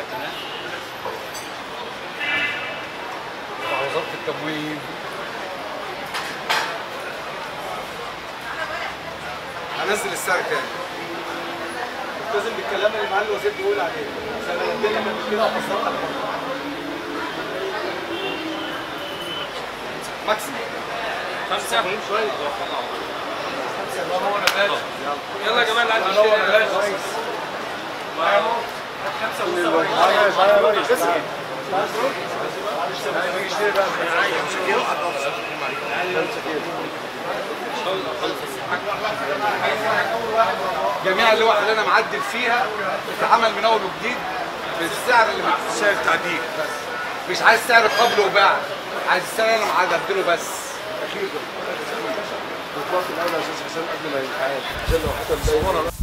وزاره التموين هنزل السعر تاني لازم بالكلام اللي معالي الوزير بيقول عليه عشان لو الدنيا كانت كده هفصلها على بعض. ماكسيمم خمسة يلا يا جماعة اللي عايز يشتري جميع اللوح اللي انا معدل فيها بتتعمل من اول وجديد بالسعر اللي مكتوب سعر تعديل مش عايز سعر قبل وبعد عايز السعر اللي انا معدله بس الاول يا استاذ حسام قبل ما يتعاد عشان لو حصل